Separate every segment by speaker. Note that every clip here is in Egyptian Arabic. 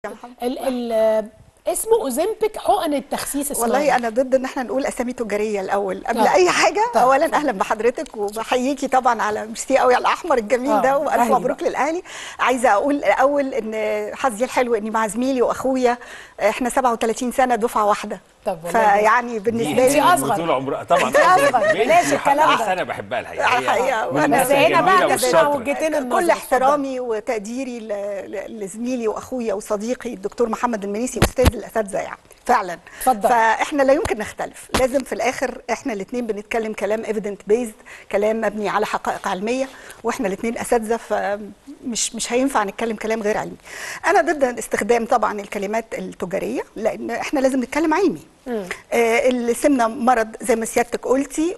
Speaker 1: يا محمد
Speaker 2: ال ال اسمه اوزمبيك حقن التخسيس الصناعي
Speaker 1: والله انا ضد ان احنا نقول اسامي تجاريه الاول قبل
Speaker 2: طب.
Speaker 1: اي حاجه
Speaker 2: طب.
Speaker 1: اولا اهلا بحضرتك وبحييكي طبعا على ميرسي قوي على الاحمر الجميل
Speaker 2: آه،
Speaker 1: ده والف
Speaker 2: أهلي
Speaker 1: مبروك للاهلي عايزه اقول الاول ان حظي الحلو اني مع زميلي واخويا احنا 37 سنه دفعه واحده
Speaker 2: طب والله
Speaker 1: فيعني بالنسبه
Speaker 2: دي
Speaker 1: لي
Speaker 2: أصغر.
Speaker 3: طول عمرها طبعا
Speaker 2: دي أصغر.
Speaker 3: بنتي
Speaker 2: بلاش الكلام ده.
Speaker 3: بس انا بحبها الحقيقه
Speaker 1: على
Speaker 3: هي
Speaker 1: الحقيقة،
Speaker 3: من
Speaker 1: وأنا-
Speaker 3: الناس
Speaker 2: بس هنا
Speaker 3: الجميلة
Speaker 2: بقى نسمع
Speaker 3: والشاطرة.
Speaker 2: وجهتين النظر
Speaker 1: كل
Speaker 2: اتفضل.
Speaker 1: احترامي وتقديري ل- ل- لزميلي واخويا وصديقي الدكتور محمد المنيسي استاذ الاساتذه يعني فعلا
Speaker 2: اتفضل.
Speaker 1: فاحنا لا يمكن نختلف لازم في الاخر احنا الاثنين بنتكلم كلام ايفيدنت بيزد كلام مبني على حقائق علميه واحنا الاثنين اساتذه فمش مش هينفع نتكلم كلام غير علمي انا ضد استخدام طبعا الكلمات التجاريه لان احنا لازم نتكلم علمي آه السمنه مرض زي ما سيادتك قلتي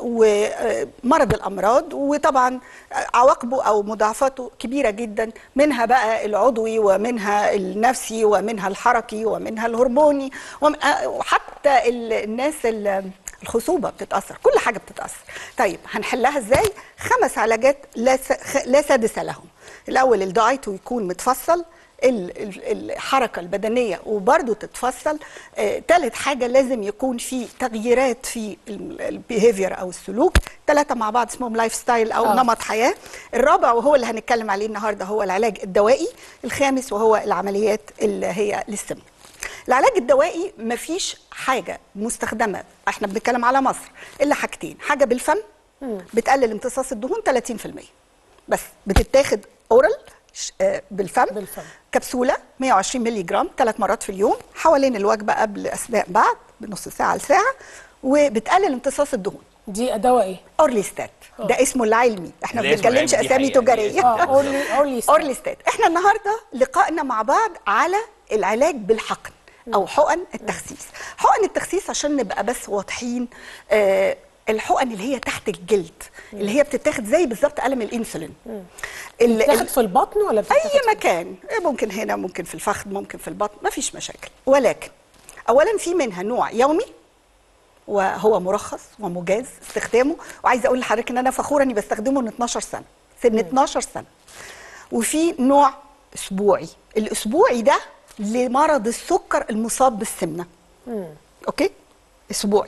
Speaker 1: ومرض الامراض وطبعا عواقبه او مضاعفاته كبيره جدا منها بقى العضوي ومنها النفسي ومنها الحركي ومنها الهرموني ومن- آه، وحتى ال- الناس ال- الخصوبه بتتاثر كل حاجه بتتاثر طيب هنحلها ازاي خمس علاجات لا س- خ- لا سادس لهم الاول الدايت ويكون متفصل ال- ال- الحركه البدنيه وبرده تتفصل ثالث حاجه لازم يكون في تغييرات في البيهيفير او السلوك ثلاثه مع بعض اسمهم لايف ستايل او
Speaker 2: آه.
Speaker 1: نمط حياه الرابع وهو اللي هنتكلم عليه النهارده هو العلاج الدوائي الخامس وهو العمليات اللي هي للسمنه العلاج الدوائي مفيش حاجه مستخدمه احنا بنتكلم على مصر الا حاجتين حاجه بالفم بتقلل امتصاص الدهون 30% بس بتتاخد اورال بالفم
Speaker 2: بالفم.
Speaker 1: كبسوله 120 مللي جرام ثلاث مرات في اليوم حوالين الوجبه قبل اثناء بعد بنص ساعه لساعه وبتقلل امتصاص الدهون
Speaker 2: دي دواء ايه؟
Speaker 1: اورليستات ده اسمه العلمي احنا ما
Speaker 3: اللي اسمه
Speaker 1: بنتكلمش
Speaker 3: العلمي دي
Speaker 1: اسامي
Speaker 3: حقيقة، دي
Speaker 1: تجاريه
Speaker 3: اسمه
Speaker 2: اه اورلي اورلي ستار.
Speaker 1: اورليستات احنا النهارده لقائنا مع بعض على العلاج بالحقن او حقن التخسيس حقن التخسيس عشان نبقى بس واضحين آه الحقن اللي هي تحت الجلد اللي هي بتتاخد زي بالظبط قلم الانسولين ال-
Speaker 2: بتاخد
Speaker 1: ال-
Speaker 2: في البطن ولا بتاخد
Speaker 1: اي مكان ممكن هنا ممكن في الفخذ ممكن في البطن ما فيش مشاكل ولكن اولا في منها نوع يومي وهو مرخص ومجاز استخدامه وعايزه اقول لحضرتك ان انا فخوره اني بستخدمه من 12 سنه سن 12 سنه وفي نوع اسبوعي الاسبوعي ده لمرض السكر المصاب بالسمنه اوكي اسبوعي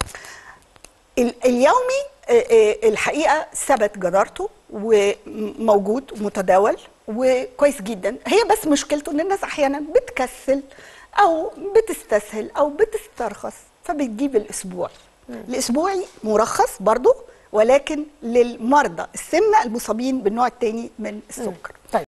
Speaker 1: ال- اليومي آه، آه، الحقيقه ثبت جدارته وموجود ومتداول وكويس جدا هي بس مشكلته ان الناس احيانا بتكسل او بتستسهل او بتسترخص فبتجيب الاسبوعي الاسبوعي مرخص برضو ولكن للمرضى السمنه المصابين بالنوع الثاني من السكر
Speaker 2: طيب